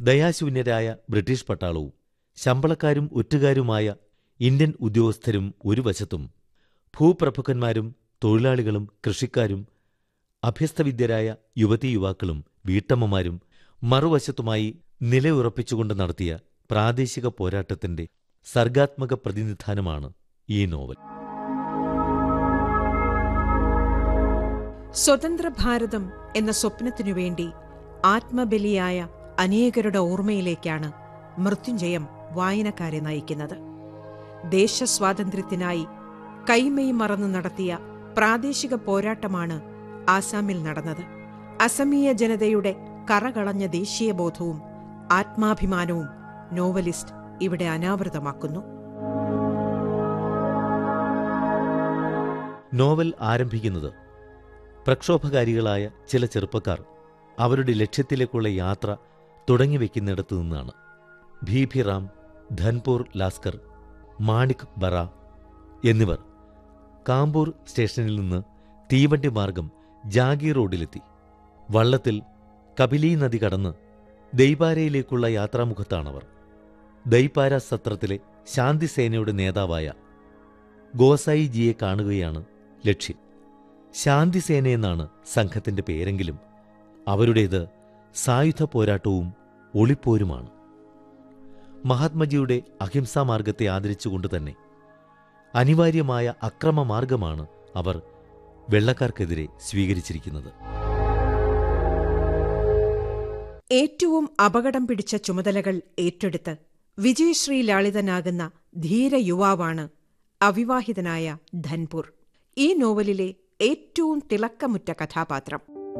ദയാശൂന്യരായ British പട്ടാളവും ശമ്പളക്കാരും ഒറ്റുകാരുമായ Indian ഉദ്യോഗസ്ഥരും ഒരു വശത്തും ഭൂപ്രഭുക്കന്മാരും തൊഴിലാളികളും കൃഷിക്കാരും അഭ്യസ്തവിദ്യരായ യുവതീ യുവാക്കളും വീട്ടമ്മമാരും മറുവശത്തുമായി നിലയുറപ്പിച്ചുകൊണ്ട് നടത്തിയ പ്രാദേശിക പോരാട്ടത്തിന്റെ സർഗാത്മക പ്രതിനിധാനമാണ് ഈ നോവൽ സ്വതന്ത്ര ഭാരതം എന്ന സ്വപ്നത്തിനു വേണ്ടി ആത്മബലിയായ അനേകരുടെ ഓർമ്മയിലേക്കാണ് മൃത്യുഞ്ജയം വായനക്കാരെ നയിക്കുന്നത് ദേശസ്വാതന്ത്ര്യത്തിനായി കൈമൈ മറന്നു നടത്തിയ പ്രാദേശിക പോരാട്ടമാണ് ആസാമിൽ നടന്നത് അസമീയ ജനതയുടെ കറകളഞ്ഞ ദേശീയബോധവും ആത്മാഭിമാനവും നോവലിസ്റ്റ് ഇവിടെ അനാവൃതമാക്കുന്നു നോവൽ ആരംഭിക്കുന്നത് പ്രക്ഷോഭകാരികളായ ചില ചെറുപ്പക്കാർ അവരുടെ ലക്ഷ്യത്തിലേക്കുള്ള യാത്ര തുടങ്ങിവെക്കുന്നിടത്തു നിന്നാണ് ഭീഭിറാം ധൻപൂർ ലാസ്കർ മാണിക് ബറ എന്നിവർ കാമ്പൂർ സ്റ്റേഷനിൽ നിന്ന് തീവണ്ടി മാർഗം ജാഗി റോഡിലെത്തി വള്ളത്തിൽ കപിലി നദി കടന്ന് ദൈപാരയിലേക്കുള്ള യാത്രാമുഖത്താണവർ ദൈപാര സത്രത്തിലെ ശാന്തിസേനയുടെ നേതാവായ ഗോസായിജിയെ കാണുകയാണ് ലക്ഷ്യം ശാന്തിസേനയെന്നാണ് സംഘത്തിന്റെ പേരെങ്കിലും അവരുടേത് സായുധ പോരാട്ടവും ഒളിപ്പോരുമാണ് മഹാത്മജിയുടെ അഹിംസാ മാർഗത്തെ ആദരിച്ചുകൊണ്ട് തന്നെ അനിവാര്യമായ അക്രമമാർഗമാണ് അവർ വെള്ളക്കാർക്കെതിരെ സ്വീകരിച്ചിരിക്കുന്നത് ഏറ്റവും അപകടം പിടിച്ച ചുമതലകൾ ഏറ്റെടുത്ത് വിജയശ്രീ ലാളിതനാകുന്ന ധീര യുവാവാണ് അവിവാഹിതനായ ധൻപൂർ ഈ നോവലിലെ ഏറ്റവും തിളക്കമുറ്റ കഥാപാത്രം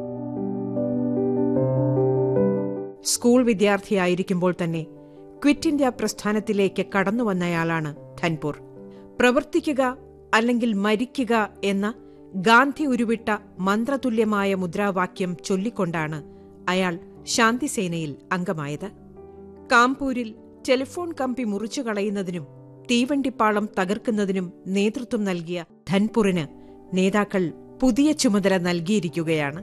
സ്കൂൾ വിദ്യാർത്ഥിയായിരിക്കുമ്പോൾ തന്നെ ക്വിറ്റ് ഇന്ത്യ പ്രസ്ഥാനത്തിലേക്ക് കടന്നുവന്നയാളാണ് ധൻപൂർ പ്രവർത്തിക്കുക അല്ലെങ്കിൽ മരിക്കുക എന്ന ഗാന്ധി ഉരുവിട്ട മന്ത്രതുല്യമായ മുദ്രാവാക്യം ചൊല്ലിക്കൊണ്ടാണ് അയാൾ ശാന്തിസേനയിൽ അംഗമായത് കാംപൂരിൽ ടെലിഫോൺ കമ്പി മുറിച്ചു കളയുന്നതിനും തീവണ്ടിപ്പാളം തകർക്കുന്നതിനും നേതൃത്വം നൽകിയ ധൻപൂറിന് നേതാക്കൾ പുതിയ ചുമതല നൽകിയിരിക്കുകയാണ്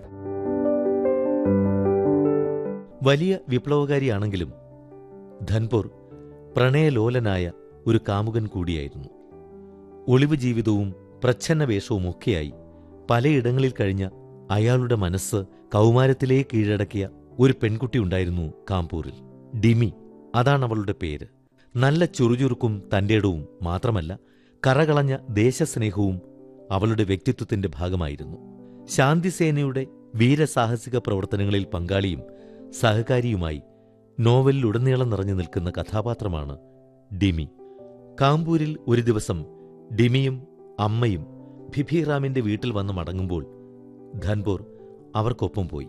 വലിയ വിപ്ലവകാരിയാണെങ്കിലും ധൻപൂർ പ്രണയലോലനായ ഒരു കാമുകൻ കൂടിയായിരുന്നു ഒളിവ് ജീവിതവും പ്രച്ഛന്ന വേഷവുമൊക്കെയായി പലയിടങ്ങളിൽ കഴിഞ്ഞ അയാളുടെ മനസ്സ് കൗമാരത്തിലേ കീഴടക്കിയ ഒരു പെൺകുട്ടി ഉണ്ടായിരുന്നു കാംപൂരിൽ ഡിമി അതാണ് അവളുടെ പേര് നല്ല ചുറുചുറുക്കും തന്റേടവും മാത്രമല്ല കറകളഞ്ഞ ദേശസ്നേഹവും അവളുടെ വ്യക്തിത്വത്തിന്റെ ഭാഗമായിരുന്നു ശാന്തിസേനയുടെ വീരസാഹസിക പ്രവർത്തനങ്ങളിൽ പങ്കാളിയും സഹകാരിയുമായി നോവലിലുടനീളം നിറഞ്ഞു നിൽക്കുന്ന കഥാപാത്രമാണ് ഡിമി കാമ്പൂരിൽ ഒരു ദിവസം ഡിമിയും അമ്മയും ഭിഭിറാമിന്റെ വീട്ടിൽ വന്ന് മടങ്ങുമ്പോൾ ധൻപൂർ അവർക്കൊപ്പം പോയി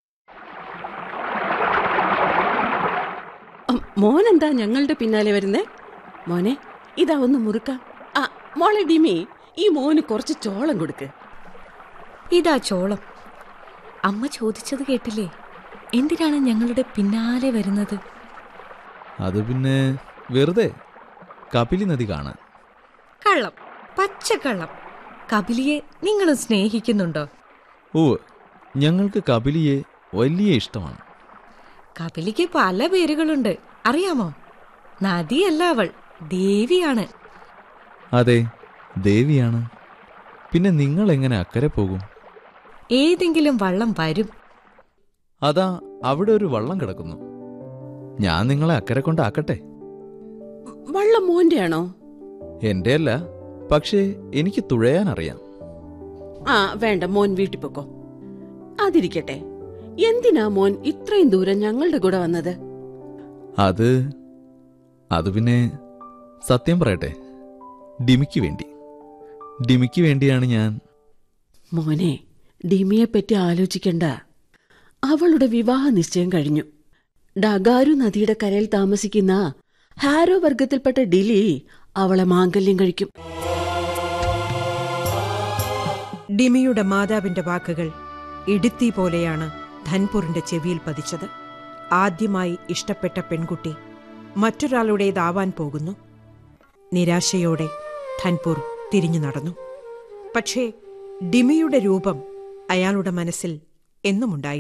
മോൻ എന്താ ഞങ്ങളുടെ പിന്നാലെ വരുന്നേ മോനെ ഇതാ ഒന്ന് മുറുക്ക ആ മോളെ ഡിമി ഈ മോന് കുറച്ച് ചോളം കൊടുക്ക് ഇതാ ചോളം അമ്മ ചോദിച്ചത് കേട്ടില്ലേ എന്തിനാണ് ഞങ്ങളുടെ പിന്നാലെ വരുന്നത് അത് പിന്നെ വെറുതെ കപിലി നദി കാണാൻ കള്ളം പച്ചക്കള്ളം കപിലിയെ നിങ്ങൾ സ്നേഹിക്കുന്നുണ്ടോ ഓ ഞങ്ങൾക്ക് കപിലിയെ വലിയ ഇഷ്ടമാണ് കപിലിക്ക് പല പേരുകളുണ്ട് അറിയാമോ നദിയല്ല അവൾ ദേവിയാണ് അതെ ദേവിയാണ് പിന്നെ നിങ്ങൾ എങ്ങനെ അക്കരെ പോകും ഏതെങ്കിലും വള്ളം വരും അതാ അവിടെ ഒരു വള്ളം കിടക്കുന്നു ഞാൻ നിങ്ങളെ അക്കരെ കൊണ്ടാക്കട്ടെ വള്ളം മോന്റെ ആണോ എന്റെ അല്ല പക്ഷേ എനിക്ക് തുഴയാൻ അറിയാം ആ വേണ്ട മോൻ വീട്ടിൽ പൊക്കോ അതിരിക്കട്ടെ എന്തിനാ മോൻ ഇത്രയും ദൂരം ഞങ്ങളുടെ കൂടെ വന്നത് അത് അത് പിന്നെ സത്യം പറയട്ടെ ഡിമിക്ക് വേണ്ടി ഡിമിക്ക് വേണ്ടിയാണ് ഞാൻ മോനെ ഡിമിയെ പറ്റി ആലോചിക്കണ്ട അവളുടെ വിവാഹ നിശ്ചയം കഴിഞ്ഞു ഡഗാരു നദിയുടെ കരയിൽ താമസിക്കുന്ന ഹാരോ വർഗത്തിൽപ്പെട്ട ഡിലി അവളെ മാംഗല്യം കഴിക്കും ഡിമിയുടെ മാതാവിന്റെ വാക്കുകൾ ഇടുത്തി പോലെയാണ് ധൻപൂറിന്റെ ചെവിയിൽ പതിച്ചത് ആദ്യമായി ഇഷ്ടപ്പെട്ട പെൺകുട്ടി മറ്റൊരാളുടേതാവാൻ പോകുന്നു നിരാശയോടെ ധൻപൂർ തിരിഞ്ഞു നടന്നു പക്ഷേ ഡിമിയുടെ രൂപം അയാളുടെ മനസ്സിൽ എന്നുമുണ്ടായി